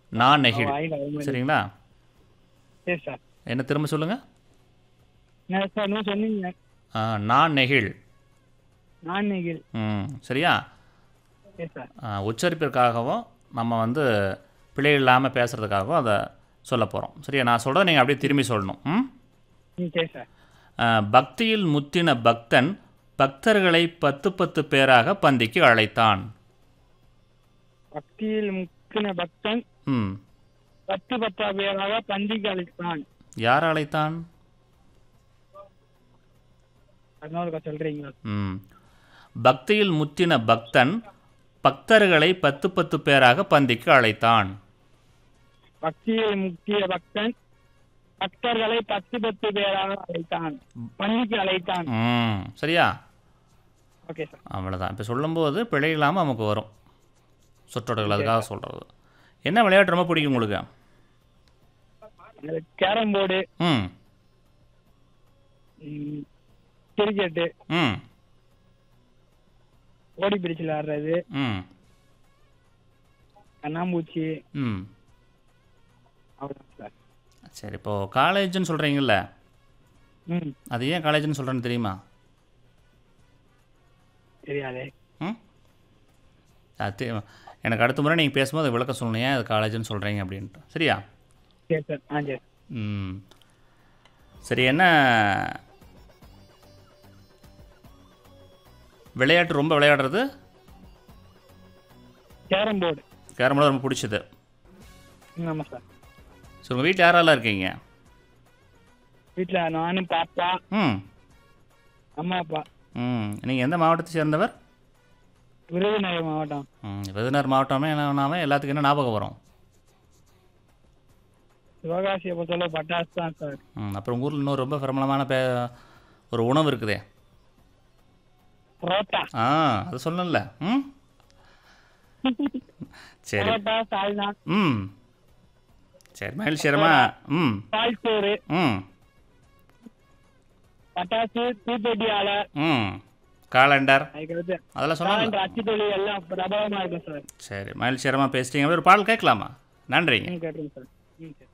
நான் நெகிழ் வாயில் வர மாதிரி சரிங்களா சரி சார் என்ன திரும்ப சொல்லுங்கள் என்ன சார் என்ன சொன்னீங்க நான் நெகிழ் நான் நெகில் ம் சரியா சரி சார் ஆ, உச்சரிப்பிற்காகவும் நம்ம வந்து பிழை இல்லாமல் பேசுகிறதுக்காகவும் அதை சொல்ல போகிறோம் சரியா நான் சொல்கிறத நீங்கள் அப்படியே திரும்பி சொல்லணும் ம் ம் சரி சார் ஆ, பக்தியில் முத்தின பக்தன் பக்தர்களை பத்து பத்து பேராக பந்திக்கு அழைத்தான் பக்தியில் முக்கின பக்தன் ம் பத்து பத்தா பேராக பந்திக்கு அழைத்தான் யார் அழைத்தான் அதனால சொல்றீங்களா ம் பக்தியில் முத்தின பக்தன் பக்தர்களை பத்து பத்து பேராக பந்திக்கு அழைத்தான் பக்தியில் முக்கிய பக்தன் பக்தர்களை பத்து பத்து பேராக அழைத்தான் பந்திக்கு அழைத்தான் ம் சரியா ஓகே சார் அவ்வளோதான் இப்போ சொல்லும்போது பிழை இல்லாமல் நமக்கு வரும் சொற்றொடர்கள் அதுக்காக சொல்கிறது என்ன விளையாட்டு ரொம்ப பிடிக்கும் உங்களுக்கு எனக்கு கேரம் போர்டு ம் கிரிக்கெட்டு ம் ஓடி பிடிச்சு விளையாடுறது ம் கண்ணாம்பூச்சி ம் அவ்வளோதான் சார் சரி இப்போது காலேஜ்னு சொல்கிறீங்கல்ல ம் அது ஏன் காலேஜ்னு சொல்கிறேன்னு தெரியுமா தெரியாதே ம் அது தெ- எனக்கு அடுத்த முறை நீங்கள் பேசும்போது அதை விளக்க சொல்லணும் ஏன் அது காலேஜ்னு சொல்கிறீங்க அப்படின்ட்டு சரியா சரி சார் ஆ சரி ம் சரி என்ன விளையாட்டு ரொம்ப விளையாடுறது கேரம் போர்டு கேரம் போர்டு ரொம்ப பிடிச்சது ம் ஆமாம் சார் சரி உங்கள் வீட்டில் யாரெல்லாம் இருக்கீங்க வீட்டில் நானும் பாப்பா ம் அம்மா அப்பா ம் நீங்கள் எந்த மாவட்டத்தை சேர்ந்தவர் விருதுநகர் மாவட்டம் ம் விருதுநகர் மாவட்டமே என்ன எல்லாத்துக்கும் என்ன ஞாபகம் வரும் சிவகாசியை பொறுத்தளவு பட்டாசு தான் சார் ம் அப்புறம் உங்கள் ஊரில் இன்னொரு ரொம்ப பிரபலமான பே ஒரு உணவு இருக்குதே புரோட்டா ஆ அது சொல்லல ம் சரி புரோட்டா சால்னா ம் சரி மகிழ்ச்சிகரமா ம் பால் சோறு ம் பட்டாசு தீப்பெட்டி ஆலை ம் காலண்டர் அதுக்கடுத்து அதெல்லாம் சொல்லலாம் காலண்டர் அச்சுத்தொழி எல்லாம் பிரபலமாக இருக்கும் சார் சரி மகிழ்ச்சிகரமாக பேசிட்டீங்க ஒரு பாடல் கேட்கலாமா நன்றிங்க ம் கேட்டுருங்க சார் ம் சரி